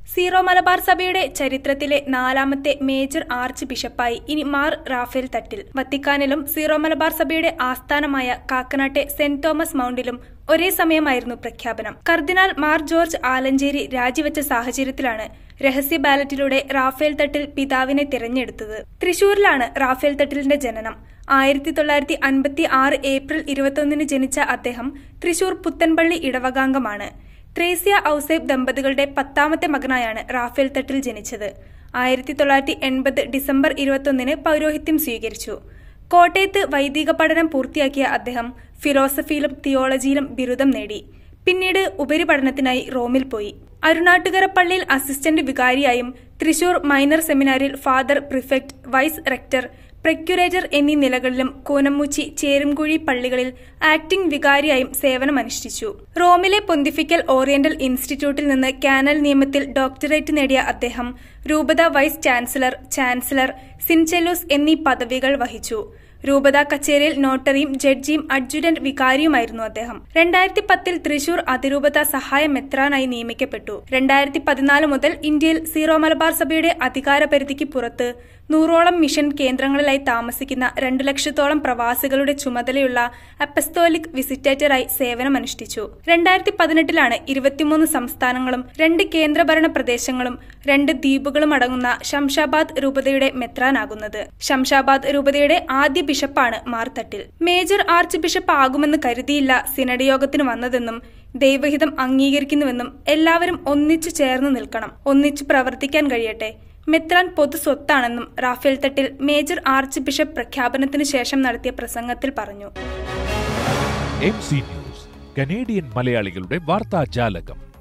zero Malabar സഭയുടെ ചരിത്രത്തിലെ നാലാമത്തെ മേജർ ആർച്ച് ബിഷപ്പായി ഇനി മാർ റാഫേൽ തട്ടിൽ വത്തിക്കാനിലും സീറോ മലബാർ സഭയുടെ ആസ്ഥാനമായ കാക്കനാട്ടെ സെന്റ് തോമസ് മൗണ്ടിലും ഒരേ സമയമായിരുന്നു പ്രഖ്യാപനം കർദിനാൾ മാർ ജോർജ് ആലഞ്ചേരി രാജിവെച്ച സാഹചര്യത്തിലാണ് രഹസ്യ ബാലറ്റിലൂടെ റാഫേൽ തട്ടിൽ പിതാവിനെ തിരഞ്ഞെടുത്തത് തൃശൂരിലാണ് റാഫേൽ തട്ടിലിന്റെ ജനനം ആയിരത്തി തൊള്ളായിരത്തി അൻപത്തി ആറ് ഏപ്രിൽ ഇരുപത്തൊന്നിന് ജനിച്ച അദ്ദേഹം തൃശൂർ പുത്തൻപള്ളി ഇടവകാംഗമാണ് ത്രേസ്യ ഔസേബ് ദമ്പതികളുടെ പത്താമത്തെ മകനായാണ് റാഫേൽ തട്ടിൽ ജനിച്ചത് ആയിരത്തി തൊള്ളായിരത്തി എൺപത് ഡിസംബർ ഇരുപത്തൊന്നിന് പൗരോഹിത്യം സ്വീകരിച്ചു കോട്ടയത്ത് വൈദിക പഠനം പൂർത്തിയാക്കിയ അദ്ദേഹം ഫിലോസഫിയിലും തിയോളജിയിലും ബിരുദം നേടി പിന്നീട് ഉപരിപഠനത്തിനായി റോമിൽ പോയി അരുണാട്ടുകര പള്ളിയിൽ അസിസ്റ്റന്റ് വികാരിയായും തൃശൂർ മൈനർ സെമിനാരിൽ father prefect vice rector procurator എന്നീ നിലകളിലും കൂനമുച്ചി ചേരുംകുഴി പള്ളികളിൽ ആക്ടിംഗ് വികാരിയായും സേവനമനുഷ്ഠിച്ചു റോമിലെ പൊന്തിഫിക്കൽ ഓറിയന്റൽ ഇൻസ്റ്റിറ്റ്യൂട്ടിൽ നിന്ന് കാനൽ നിയമത്തിൽ ഡോക്ടറേറ്റ് നേടിയ അദ്ദേഹം രൂപത വൈസ് ചാൻസലർ ചാൻസലർ സിൻചെലൂസ് എന്നീ പദവികൾ വഹിച്ചു രൂപത കച്ചേരിയിൽ നോട്ടറിയും ജഡ്ജിയും അഡ്ജുറ്റന്റ് വികാരിയുമായിരുന്നു അദ്ദേഹം രണ്ടായിരത്തി പത്തിൽ തൃശൂർ അതിരൂപത സഹായ മെത്രാനായി നിയമിക്കപ്പെട്ടു രണ്ടായിരത്തി പതിനാല് മുതൽ ഇന്ത്യയിൽ സീറോ മലബാർ സഭയുടെ അധികാരപരിധിക്ക് പുറത്ത് നൂറോളം മിഷൻ കേന്ദ്രങ്ങളിലായി താമസിക്കുന്ന രണ്ടു ലക്ഷത്തോളം പ്രവാസികളുടെ ചുമതലയുള്ള അപ്പസ്തോലിക് വിസിറ്റേറ്ററായി സേവനമനുഷ്ഠിച്ചു രണ്ടായിരത്തി പതിനെട്ടിലാണ് ഇരുപത്തിമൂന്ന് സംസ്ഥാനങ്ങളും രണ്ട് കേന്ദ്രഭരണ പ്രദേശങ്ങളും രണ്ട് ദ്വീപുകളും അടങ്ങുന്ന ശംഷാബാദ് രൂപതയുടെ മെത്രാനാകുന്നത് ശംഷാബാദ് രൂപതയുടെ ആദ്യ ബിഷപ്പാണ് മാർത്തട്ടിൽ മേജർ ആർച്ച് ബിഷപ്പ് ആകുമെന്ന് കരുതിയില്ല സിനഡ് യോഗത്തിന് വന്നതെന്നും ദൈവഹിതം അംഗീകരിക്കുന്നുവെന്നും എല്ലാവരും ഒന്നിച്ചു ചേർന്ന് നിൽക്കണം ഒന്നിച്ചു പ്രവർത്തിക്കാൻ കഴിയട്ടെ മെത്രാൻ പൊതു സ്വത്താണെന്നും Raphael Thattil major arch bishop പ്രഖ്യാപനത്തിന് ശേഷം നടത്തിയ പ്രസംഗത്തിൽ പറഞ്ഞു എം സി ന്യൂസ് കനേഡിയൻ മലയാളികളുടെ വാർത്താജാലകം